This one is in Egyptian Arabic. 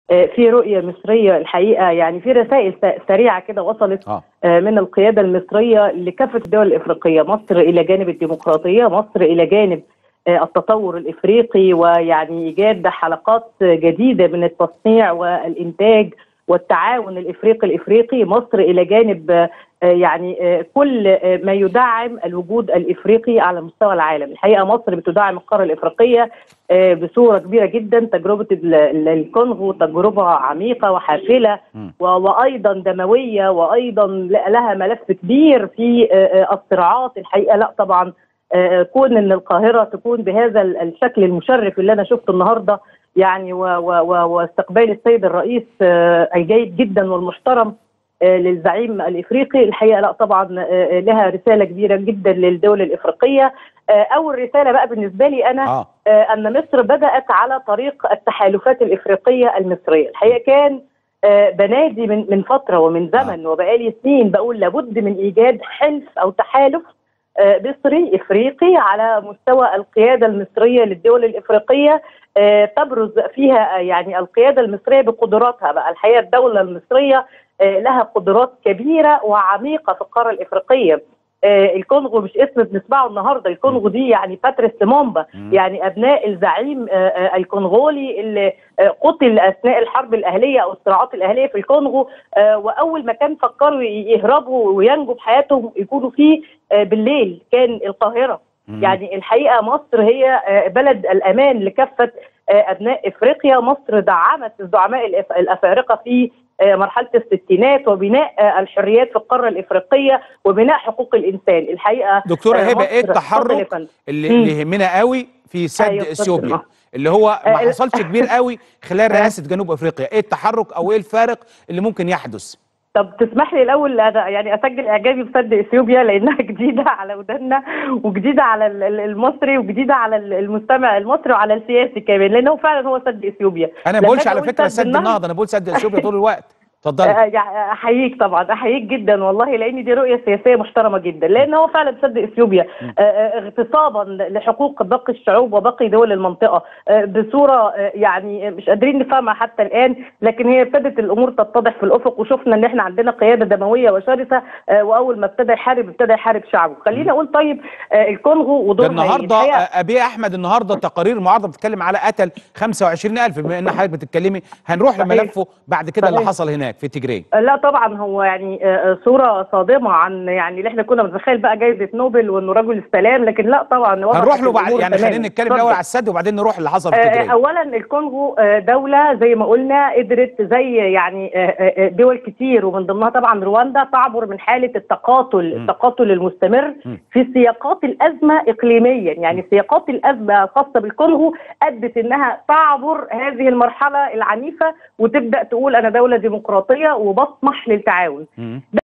في رؤيه مصريه الحقيقه يعني في رسائل سريعه كده وصلت آه. من القياده المصريه لكافه الدول الافريقيه مصر الى جانب الديمقراطيه مصر الى جانب التطور الافريقي ويعني ايجاد حلقات جديده من التصنيع والانتاج والتعاون الافريقي الافريقي مصر الى جانب يعني كل ما يدعم الوجود الافريقي على مستوى العالم، الحقيقه مصر بتدعم القاره الافريقيه بصوره كبيره جدا، تجربه الكونغو تجربه عميقه وحافله وايضا دمويه وايضا لها ملف كبير في الصراعات، الحقيقه لا طبعا كون ان القاهره تكون بهذا الشكل المشرف اللي انا شفته النهارده يعني واستقبال السيد الرئيس الجيد جدا والمحترم للزعيم الافريقي الحقيقه لا طبعا لها رساله كبيره جدا للدول الافريقيه اول رساله بقى بالنسبه لي انا آه. ان مصر بدات على طريق التحالفات الافريقيه المصريه الحقيقه كان بنادي من من فتره ومن زمن آه. وبقالي سنين بقول لابد من ايجاد حلف او تحالف مصري افريقي على مستوى القياده المصريه للدول الافريقيه تبرز فيها يعني القياده المصريه بقدراتها بقى الحقيقه الدوله المصريه لها قدرات كبيره وعميقه في القاره الافريقيه الكونغو مش اسم بنسمعه النهارده الكونغو دي يعني باتريس لومومبا يعني ابناء الزعيم الكونغولي اللي قتل اثناء الحرب الاهليه او الصراعات الاهليه في الكونغو واول ما كان فكروا يهربوا وينجوا بحياتهم يكونوا فيه بالليل كان القاهره يعني الحقيقه مصر هي بلد الامان لكافه ابناء افريقيا مصر دعمت الزعماء الافارقه في مرحله الستينات وبناء الحريات في القاره الافريقيه وبناء حقوق الانسان الحقيقه دكتوره هبه ايه التحرك اللي, اللي يهمنا قوي في سد أيوة اثيوبيا اللي هو ما حصلش كبير قوي خلال رئاسه جنوب افريقيا ايه التحرك او ايه الفارق اللي ممكن يحدث طب تسمح لي الاول يعني اسجل اعجابي بسد اثيوبيا لانها جديده على ودنا وجديده على المصري وجديده على المستمع المصري وعلى السياسي كمان لانه فعلا هو سد اثيوبيا انا ما بقولش على فكره سد النهضه انا بقول سد اثيوبيا طول الوقت اتفضلي احييك طبعا احييك جدا والله لان دي رؤيه سياسيه محترمه جدا لان هو فعلا سد اثيوبيا اغتصابا لحقوق باقي الشعوب وباقي دول المنطقه بصوره يعني مش قادرين نفهمها حتى الان لكن هي ابتدت الامور تتضح في الافق وشفنا ان احنا عندنا قياده دمويه وشرسه واول ما ابتدى يحارب ابتدى يحارب شعبه خلينا اقول طيب الكونغو ودورها النهارده ابي احمد النهارده تقارير معارضه بتتكلم على قتل 25000 بما ان حضرتك بتتكلمي هنروح لملفه بعد كده اللي حصل هناك في تجري لا طبعا هو يعني صوره صادمه عن يعني اللي احنا كنا بنتخيل بقى جائزه نوبل وانه رجل السلام لكن لا طبعا هنروح له بعد يعني خلينا نتكلم الاول على السد وبعدين نروح اللي حصل في تجري اولا الكونغو دوله زي ما قلنا قدرت زي يعني دول كتير ومن ضمنها طبعا رواندا تعبر من حاله التقاتل م. التقاتل المستمر م. في سياقات الازمه اقليميا يعني سياقات الازمه الخاصه بالكونغو ادت انها تعبر هذه المرحله العنيفه وتبدا تقول انا دوله ديمقراطيه وبطمح للتعاون